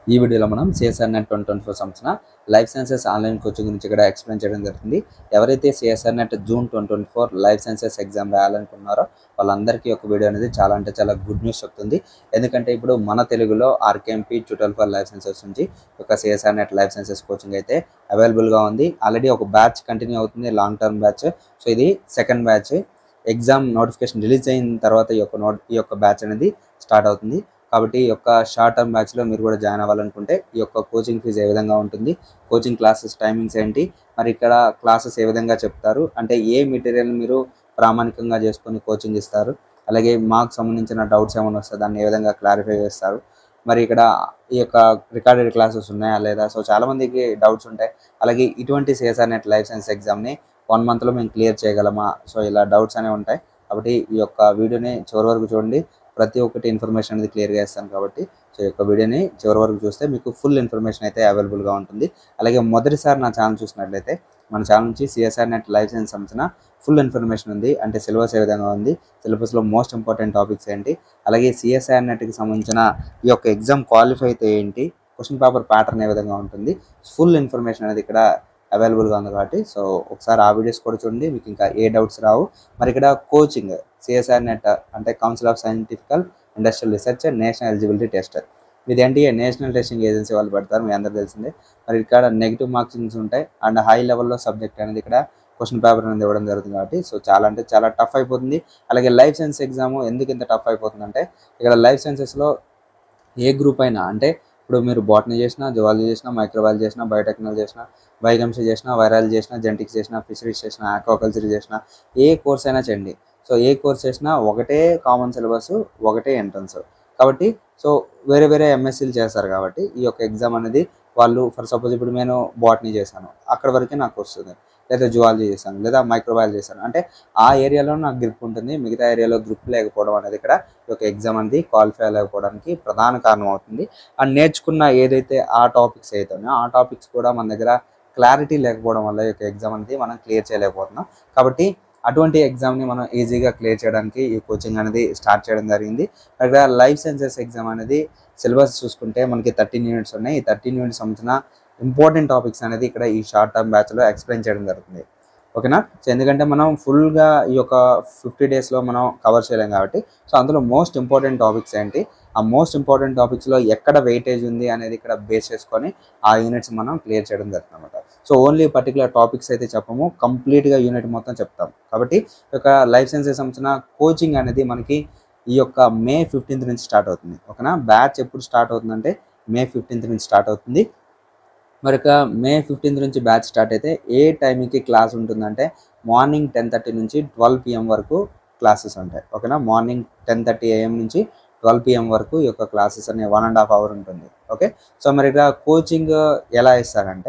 ఈ వీడియోలో మనం CSIR net twenty twenty four సంవత్సరం లైఫ్ సైన్సెస్ ఆన్లైన్ కోచింగ్ గురించి ఇక్కడ ఎక్స్ప్లెయిన్ చేయడం జరుగుతుంది ఎవరైతే CSIR net June twenty twenty four life sciences exam రాయాలనుకున్నారో వాళ్ళందరికీ ఒక వీడియో అనేది చాలా అంటే చాలా గుడ్ న్యూస్ చెప్తుంది ఎందుకంటే ఇప్పుడు మన తెలుగులో RKMP tutorial for life sciences నుంచి ఒక CSIR net life sciences coaching అయితే అవైలబుల్గా ఉంది ఆల్రెడీ ఒక బ్యాచ్ కంటిన్యూ అవుతుంది లాంగ్ టర్మ్ బ్యాచ్ సో ఇది second batch exam notification release అయిన తర్వాత ఈ యొక్క నోట్ ఈ యొక్క బ్యాచ్ అనేది స్టార్ట్ అవుతుంది కాబట్టి ఈ యొక్క షార్ట్ టర్మ్ బ్యాచ్లో మీరు కూడా జాయిన్ అవ్వాలనుకుంటే ఈ యొక్క కోచింగ్ ఫీజు ఏ విధంగా ఉంటుంది కోచింగ్ క్లాసెస్ టైమింగ్స్ ఏంటి మరి ఇక్కడ క్లాసెస్ ఏ విధంగా చెప్తారు అంటే ఏ మెటీరియల్ మీరు ప్రామాణికంగా చేసుకొని కోచింగ్ ఇస్తారు అలాగే మాకు సంబంధించిన డౌట్స్ ఏమైనా వస్తే దాన్ని ఏ విధంగా క్లారిఫై చేస్తారు మరి ఇక్కడ ఈ యొక్క రికార్డెడ్ క్లాసెస్ ఉన్నాయా లేదా సో చాలా మందికి డౌట్స్ ఉంటాయి అలాగే ఇటువంటి సిఎస్ఆర్ నెట్ లైఫ్ సైన్స్ ఎగ్జామ్ని వన్ మంత్లో మేము క్లియర్ చేయగలమా సో ఇలా డౌట్స్ అనేవి ఉంటాయి కాబట్టి ఈ యొక్క వీడియోని చివరి వరకు చూడండి ప్రతి ఒక్కటి ఇన్ఫర్మేషన్ అనేది క్లియర్గా ఇస్తాను కాబట్టి సో ఈ యొక్క వీడియోని చివరి వరకు చూస్తే మీకు ఫుల్ ఇన్ఫర్మేషన్ అయితే అవైలబుల్గా ఉంటుంది అలాగే మొదటిసారి నా ఛానల్ చూసినట్లయితే మన ఛానల్ నుంచి సిఎస్ఆర్ నెట్ లైఫ్ సైన్స్ సంబంధించిన ఫుల్ ఇన్ఫర్మేషన్ ఉంది అంటే సిలబస్ ఏ విధంగా ఉంది సిలబస్లో మోస్ట్ ఇంపార్టెంట్ టాపిక్స్ ఏంటి అలాగే సిఎస్ఆర్ నెట్కి సంబంధించిన ఈ యొక్క ఎగ్జామ్ క్వాలిఫై అయితే ఏంటి క్వశ్చన్ పేపర్ ప్యాటర్న్ ఏ విధంగా ఉంటుంది ఫుల్ ఇన్ఫర్మేషన్ అనేది ఇక్కడ అవైలబుల్గా ఉంది కాబట్టి సో ఒకసారి ఆ వీడియోస్ కూడా చూడండి మీకు ఇంకా ఏ డౌట్స్ రావు మరి ఇక్కడ కోచింగ్ సిఎస్ఆర్ నెట్ అంటే council of scientifical industrial research national eligibility test ఇది ఎన్టీఏ నేషనల్ టెస్టింగ్ ఏజెన్సీ వాళ్ళు పెడతారు మీ అందరూ తెలిసిందే మరి ఇక్కడ నెగిటివ్ మార్క్సింగ్స్ ఉంటాయి అండ్ హై లెవెల్లో సబ్జెక్ట్ అనేది ఇక్కడ క్వశ్చన్ పేపర్ అనేది ఇవ్వడం జరుగుతుంది కాబట్టి సో చాలా అంటే చాలా టఫ్ అయిపోతుంది అలాగే లైఫ్ సైన్స్ ఎగ్జామ్ ఎందుకు ఇంత టఫ్ అయిపోతుందంటే ఇక్కడ లైఫ్ సైన్సెస్లో ఏ గ్రూప్ అయినా అంటే ఇప్పుడు మీరు బాటనీ చేసినా జువాలజీ చేసినా మైక్రోబాలజీ చేసినా బయోటెక్నాలజీ చేసినా బయోకెమిస్ట్రీ చేసినా వైరాలజీ చేసినా జెనటిక్స్ చేసినా ఫిషరీస్ చేసినా ఆక్వాకల్చర్ చేసినా ఏ కోర్స్ అయినా చేయండి సో ఏ కోర్స్ చేసినా ఒకటే కామన్ సిలబస్ ఒకటే ఎంట్రన్స్ కాబట్టి సో వేరే వేరే ఎంఎస్సీలు చేస్తారు కాబట్టి ఈ యొక్క ఎగ్జామ్ అనేది వాళ్ళు ఫర్ సపోజ్ ఇప్పుడు నేను బాటనీ చేశాను అక్కడ వరకే నాకు వస్తుంది లేదా జువాలజీ చేశాను లేదా మైక్రోబయాలజీ చేశాను అంటే ఆ ఏరియాలో నాకు గ్రిప్ ఉంటుంది మిగతా ఏరియాలో గ్రిప్ లేకపోవడం అనేది ఇక్కడ ఈ యొక్క ఎగ్జామ్ అనేది క్వాలిఫై లేకపోవడానికి ప్రధాన కారణం అవుతుంది అండ్ నేర్చుకున్న ఏదైతే ఆ టాపిక్స్ అయితే ఉన్నాయో ఆ టాపిక్స్ కూడా మన దగ్గర క్లారిటీ లేకపోవడం వల్ల ఈ యొక్క ఎగ్జామ్ అనేది మనం క్లియర్ చేయలేకపోతున్నాం కాబట్టి అటువంటి ఎగ్జామ్ని మనం ఈజీగా క్లియర్ చేయడానికి ఈ కోచింగ్ అనేది స్టార్ట్ చేయడం జరిగింది ఇక్కడ లైఫ్ సైన్సెస్ ఎగ్జామ్ అనేది సిలబస్ చూసుకుంటే మనకి థర్టీన్ యూనిట్స్ ఉన్నాయి ఈ థర్టీన్ యూనిట్స్ సంబంధించిన ఇంపార్టెంట్ టాపిక్స్ అనేది ఇక్కడ ఈ షార్ట్ టర్మ్ బ్యాచ్లో ఎక్స్ప్లెయిన్ చేయడం జరుగుతుంది ఓకేనా సో ఎందుకంటే మనం ఫుల్గా ఈ యొక్క ఫిఫ్టీ డేస్లో మనం కవర్ చేయలేం కాబట్టి సో అందులో మోస్ట్ ఇంపార్టెంట్ టాపిక్స్ ఏంటి ఆ మోస్ట్ ఇంపార్టెంట్ టాపిక్స్లో ఎక్కడ వెయిటేజ్ ఉంది అనేది ఇక్కడ బేస్ చేసుకొని ఆ యూనిట్స్ మనం క్లియర్ చేయడం జరుగుతుంది అనమాట సో ఓన్లీ పర్టికులర్ టాపిక్స్ అయితే చెప్పము కంప్లీట్గా యూనిట్ మొత్తం చెప్తాం కాబట్టి ఈ యొక్క లైఫ్ సైన్సెస్ సంబంధించిన కోచింగ్ అనేది మనకి ఈ యొక్క మే ఫిఫ్టీన్త్ నుంచి స్టార్ట్ అవుతుంది ఓకేనా బ్యాచ్ ఎప్పుడు స్టార్ట్ అవుతుందంటే మే ఫిఫ్టీన్త్ నుంచి స్టార్ట్ అవుతుంది మరి ఇక మే ఫిఫ్టీన్త్ నుంచి బ్యాచ్ స్టార్ట్ అయితే ఏ టైంకి క్లాస్ ఉంటుందంటే మార్నింగ్ టెన్ థర్టీ నుంచి ట్వెల్వ్ పిఎం వరకు క్లాసెస్ ఉంటాయి ఓకేనా మార్నింగ్ టెన్ థర్టీ ఏఎం నుంచి ట్వెల్వ్ పిఎం వరకు ఈ యొక్క క్లాసెస్ అనే వన్ అండ్ హాఫ్ అవర్ ఉంటుంది ఓకే సో మరి ఇక్కడ కోచింగ్ ఎలా ఇస్తారంటే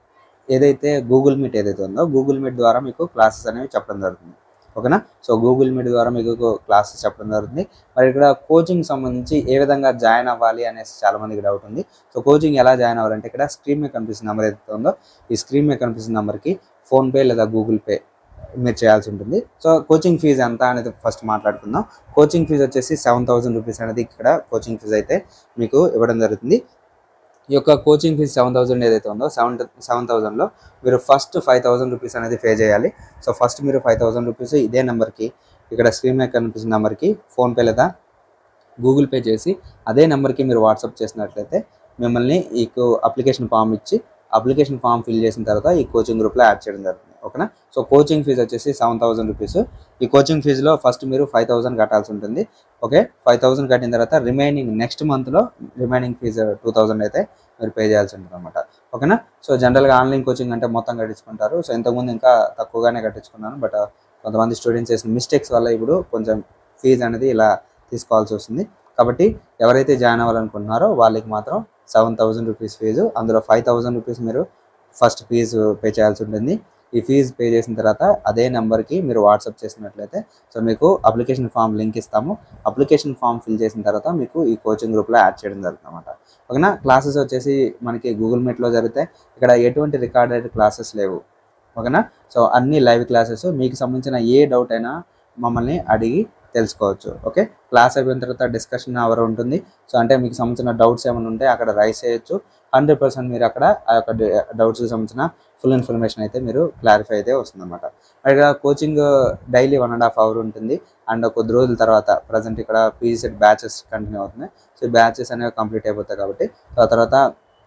ఏదైతే గూగుల్ మీట్ ఏదైతే ఉందో గూగుల్ మీట్ ద్వారా మీకు క్లాసెస్ అనేవి చెప్పడం జరుగుతుంది ఓకేనా సో గూగుల్ మీట్ ద్వారా మీకు క్లాసెస్ చెప్పడం జరుగుతుంది మరి ఇక్కడ కోచింగ్ సంబంధించి ఏ విధంగా జాయిన్ అవ్వాలి అనేసి చాలా మందికి డౌట్ ఉంది సో కోచింగ్ ఎలా జాయిన్ అవ్వాలంటే ఇక్కడ స్క్రీన్ మీద కనిపిస్తున్న నెంబర్ ఏదైతే ఉందో ఈ స్క్రీన్ మీద కనిపిస్తున్న నెంబర్కి ఫోన్పే లేదా గూగుల్ పే మీరు చేయాల్సి ఉంటుంది సో కోచింగ్ ఫీజు ఎంత అనేది ఫస్ట్ మాట్లాడుకుందాం కోచింగ్ ఫీజు వచ్చేసి సెవెన్ థౌసండ్ రూపీస్ అనేది ఇక్కడ కోచింగ్ ఫీజు అయితే మీకు ఇవ్వడం జరుగుతుంది ఈ యొక్క కోచింగ్ ఫీజు సెవెన్ థౌసండ్ ఏదైతే ఉందో సెవెన్ సెవెన్ థౌసండ్లో మీరు ఫస్ట్ ఫైవ్ థౌసండ్ రూపీస్ అనేది పే చేయాలి సో ఫస్ట్ మీరు ఫైవ్ థౌసండ్ రూపీస్ ఇదే నెంబర్కి ఇక్కడ స్క్రీన్ మీద కనిపిస్తున్న నెంబర్కి ఫోన్పే లేదా గూగుల్ పే చేసి అదే నెంబర్కి మీరు వాట్సాప్ చేసినట్లయితే మిమ్మల్ని ఈ అప్లికేషన్ ఫామ్ ఇచ్చి అప్లికేషన్ ఫామ్ ఫిల్ చేసిన తర్వాత ఈ కోచింగ్ గ్రూప్లో యాడ్ చేయడం జరుగుతుంది ఓకేనా సో కోచింగ్ ఫీజు వచ్చేసి సెవెన్ థౌసండ్ రూపీస్ ఈ కోచింగ్ ఫీజులో ఫస్ట్ మీరు ఫైవ్ థౌసండ్ కట్టాల్సి ఉంటుంది ఓకే ఫైవ్ థౌసండ్ కట్టిన తర్వాత రిమైనింగ్ నెక్స్ట్ మంత్లో రిమైనింగ్ ఫీజు టూ థౌసండ్ అయితే మీరు పే చేయాల్సి ఉంటుంది అనమాట ఓకేనా సో జనరల్గా ఆన్లైన్ కోచింగ్ అంటే మొత్తం కట్టించుకుంటారు సో ఇంతకుముందు ఇంకా తక్కువగానే కట్టించుకున్నాను బట్ కొంతమంది స్టూడెంట్స్ చేసిన మిస్టేక్స్ వల్ల ఇప్పుడు కొంచెం ఫీజు అనేది ఇలా తీసుకోవాల్సి వస్తుంది కాబట్టి ఎవరైతే జాయిన్ అవ్వాలనుకుంటున్నారో వాళ్ళకి మాత్రం సెవెన్ థౌసండ్ రూపీస్ ఫీజు అందులో ఫైవ్ థౌసండ్ రూపీస్ మీరు ఫస్ట్ ఫీజు పే చేయాల్సి ఉంటుంది ఈ ఫీజు పే చేసిన తర్వాత అదే నెంబర్కి మీరు వాట్సాప్ చేసినట్లయితే సో మీకు అప్లికేషన్ ఫామ్ లింక్ ఇస్తాము అప్లికేషన్ ఫామ్ ఫిల్ చేసిన తర్వాత మీకు ఈ కోచింగ్ గ్రూప్లో యాడ్ చేయడం జరుగుతుంది అనమాట ఓకేనా క్లాసెస్ వచ్చేసి మనకి గూగుల్ మీట్లో జరుగుతాయి ఇక్కడ ఎటువంటి రికార్డెడ్ క్లాసెస్ లేవు ఓకేనా సో అన్ని లైవ్ క్లాసెస్ మీకు సంబంధించిన ఏ డౌట్ అయినా మమ్మల్ని అడిగి తెలుసుకోవచ్చు ఓకే క్లాస్ అయిపోయిన తర్వాత డిస్కషన్ అవర్ ఉంటుంది సో అంటే మీకు సంబంధించిన డౌట్స్ ఏమైనా ఉంటే అక్కడ రైస్ చేయొచ్చు హండ్రెడ్ పర్సెంట్ మీరు అక్కడ ఆ యొక్క డౌట్స్కి సంబంధించిన ఫుల్ ఇన్ఫర్మేషన్ అయితే మీరు క్లారిఫై అయితే వస్తుందన్నమాట ఇక్కడ coaching daily one and half hour ఉంటుంది అండ్ కొద్ది రోజుల తర్వాత ప్రజెంట్ ఇక్కడ పీజీ సెట్ బ్యాచెస్ కంటిన్యూ అవుతున్నాయి సో బ్యాచెస్ అనేవి కంప్లీట్ అయిపోతాయి కాబట్టి సో ఆ తర్వాత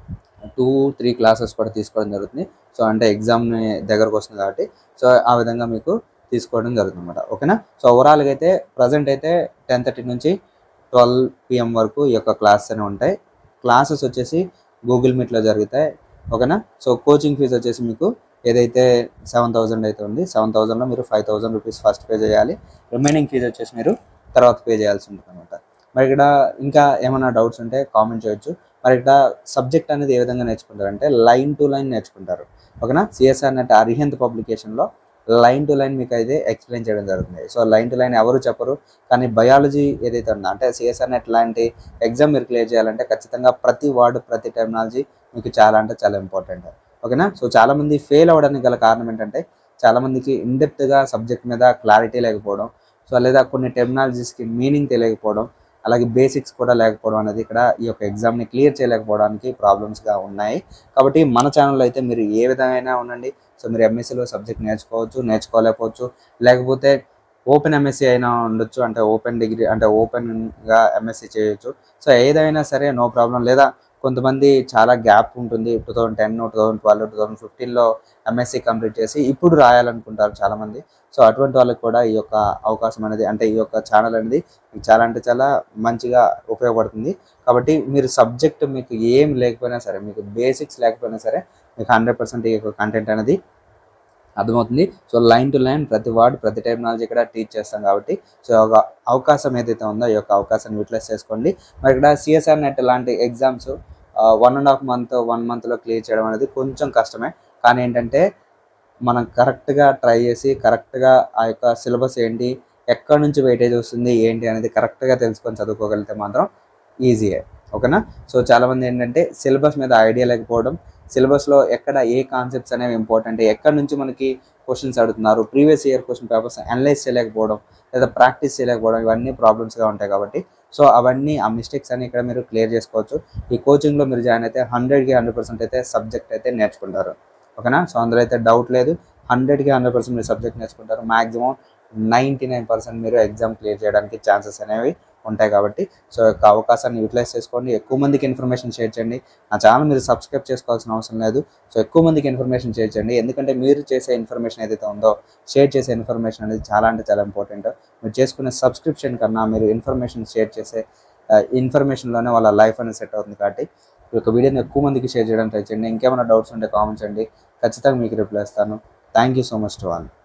టూ త్రీ క్లాసెస్ కూడా తీసుకోవడం జరుగుతుంది సో అంటే ఎగ్జామ్ దగ్గరకు వస్తుంది కాబట్టి సో ఆ విధంగా మీకు తీసుకోవడం జరుగుతుంది అనమాట ఓకేనా సో ఓవరాల్గా అయితే ప్రజెంట్ అయితే టెన్ థర్టీ నుంచి ట్వెల్వ్ పిఎం వరకు ఈ యొక్క క్లాసెస్ అనేవి ఉంటాయి క్లాసెస్ వచ్చేసి గూగుల్ మీట్లో జరుగుతాయి ఓకేనా సో కోచింగ్ ఫీజు వచ్చేసి మీకు ఏదైతే సెవెన్ థౌసండ్ అయితే ఉంది సెవెన్ థౌసండ్లో మీరు five thousand rupees first pay చేయాలి రిమైనింగ్ ఫీజు వచ్చేసి మీరు తర్వాత పే చేయాల్సి ఉంటుంది అనమాట మరి ఇక్కడ ఇంకా ఏమైనా డౌట్స్ ఉంటే కామెంట్ చేయొచ్చు మరి ఇక్కడ సబ్జెక్ట్ అనేది ఏ విధంగా నేర్చుకుంటారు అంటే లైన్ టు లైన్ నేర్చుకుంటారు ఓకేనా సిఎస్ఆర్ నెట్ అరిహంత్ పబ్లికేషన్లో లైన్ టు లైన్ మీకు అయితే ఎక్స్ప్లెయిన్ చేయడం జరుగుతుంది సో లైన్ టు లైన్ ఎవరు చెప్పరు కానీ బయాలజీ ఏదైతే ఉందో అంటే సిఎస్ఆర్ నెట్ లాంటి ఎగ్జామ్ మీరు క్లియర్ చేయాలంటే ఖచ్చితంగా ప్రతి వర్డ్ ప్రతి టెక్నాలజీ మీకు చాలా అంటే చాలా ఇంపార్టెంట్ ఓకేనా సో చాలామంది ఫెయిల్ అవ్వడానికి గల కారణం ఏంటంటే చాలామందికి ఇన్డెప్త్గా సబ్జెక్ట్ మీద క్లారిటీ లేకపోవడం సో లేదా కొన్ని టెక్నాలజీస్కి మీనింగ్ తెలియకపోవడం అలాగే బేసిక్స్ కూడా లేకపోవడం అనేది ఇక్కడ ఈ యొక్క ఎగ్జామ్ని క్లియర్ చేయలేకపోవడానికి ప్రాబ్లమ్స్గా ఉన్నాయి కాబట్టి మన ఛానల్లో అయితే మీరు ఏ విధంగా ఉండండి సో మీరు ఎంఎస్సీలో సబ్జెక్ట్ నేర్చుకోవచ్చు నేర్చుకోలేకపోవచ్చు లేకపోతే ఓపెన్ ఎంఎస్సీ అయినా ఉండొచ్చు అంటే ఓపెన్ డిగ్రీ అంటే ఓపెన్గా ఎంఎస్సీ చేయొచ్చు సో ఏదైనా సరే నో ప్రాబ్లం లేదా కొంతమంది చాలా గ్యాప్ ఉంటుంది two thousand ten two thousand twelve two thousand ఫిఫ్టీన్లో ఎంఎస్సీ కంప్లీట్ చేసి ఇప్పుడు రాయాలనుకుంటారు చాలామంది సో అటువంటి వాళ్ళకి కూడా ఈ యొక్క అవకాశం అనేది అంటే ఈ యొక్క ఛానల్ అనేది మీకు చాలా అంటే చాలా మంచిగా ఉపయోగపడుతుంది కాబట్టి మీరు సబ్జెక్ట్ మీకు ఏం లేకపోయినా సరే మీకు బేసిక్స్ లేకపోయినా సరే మీకు హండ్రెడ్ పర్సెంట్ ఈ యొక్క కంటెంట్ అనేది అర్థమవుతుంది సో లైన్ టు లైన్ ప్రతి వర్డ్ ప్రతి టెక్నాలజీ ఇక్కడ టీచ్ చేస్తాం కాబట్టి సో ఒక అవకాశం ఏదైతే ఉందో ఈ యొక్క అవకాశాన్ని యూటిలైజ్ చేసుకోండి మరి ఇక్కడ సిఎస్ఆర్ నెట్ లాంటి exams one and half month one మంత్లో క్లియర్ చేయడం అనేది కొంచెం కష్టమే కానీ ఏంటంటే మనం కరెక్ట్గా ట్రై చేసి కరెక్ట్గా ఆ యొక్క సిలబస్ ఏంటి ఎక్కడి నుంచి వెయిటేజ్ వస్తుంది ఏంటి అనేది కరెక్ట్గా తెలుసుకొని చదువుకోగలిగితే మాత్రం ఈజీయే ఓకేనా సో చాలామంది ఏంటంటే సిలబస్ మీద ఐడియా లేకపోవడం సిలబస్లో ఎక్కడ ఏ కాన్సెప్ట్స్ అనేవి ఇంపార్టెంట్ ఎక్కడి నుంచి మనకి క్వశ్చన్స్ అడుగుతున్నారు previous year question papers analyze చేయలేకపోవడం లేదా ప్రాక్టీస్ చేయలేకపోవడం ఇవన్నీ ప్రాబ్లమ్స్గా ఉంటాయి కాబట్టి సో అవన్నీ ఆ మిస్టేక్స్ అన్ని ఇక్కడ మీరు క్లియర్ చేసుకోవచ్చు ఈ కోచింగ్లో మీరు జాయిన్ అయితే హండ్రెడ్కి హండ్రెడ్ పర్సెంట్ అయితే సబ్జెక్ట్ అయితే నేర్చుకుంటారు ఓకేనా సో అందులో అయితే డౌట్ లేదు హండ్రెడ్కి హండ్రెడ్ పర్సెంట్ మీరు సబ్జెక్ట్ నేర్చుకుంటారు మ్యాక్సిమం నైంటీ నైన్ పర్సెంట్ మీరు ఎగ్జామ్ క్లియర్ చేయడానికి ఛాన్సెస్ అనేవి ఉంటాయి కాబట్టి సో యొక్క అవకాశాన్ని యూటిలైజ్ చేసుకోండి ఎక్కువ మందికి ఇన్ఫర్మేషన్ షేర్ చేయండి నా ఛానల్ మీరు సబ్స్క్రైబ్ చేసుకోవాల్సిన అవసరం లేదు సో ఎక్కువ మందికి ఇన్ఫర్మేషన్ షేర్ చేయండి ఎందుకంటే మీరు చేసే ఇన్ఫర్మేషన్ ఏదైతే ఉందో షేర్ చేసే ఇన్ఫర్మేషన్ అనేది చాలా అంటే చాలా ఇంపార్టెంట్ మీరు చేసుకునే సబ్స్క్రిప్షన్ కన్నా మీరు ఇన్ఫర్మేషన్ షేర్ చేసే ఇన్ఫర్మేషన్లోనే వాళ్ళ లైఫ్ అనేది సెట్ అవుతుంది కాబట్టి ఈ యొక్క వీడియోని ఎక్కువ మందికి షేర్ చేయడానికి ట్రై చేయండి ఇంకేమైనా డౌట్స్ ఉంటే కామెంట్స్ అండి ఖచ్చితంగా మీకు రిప్లై ఇస్తాను thank you so much to all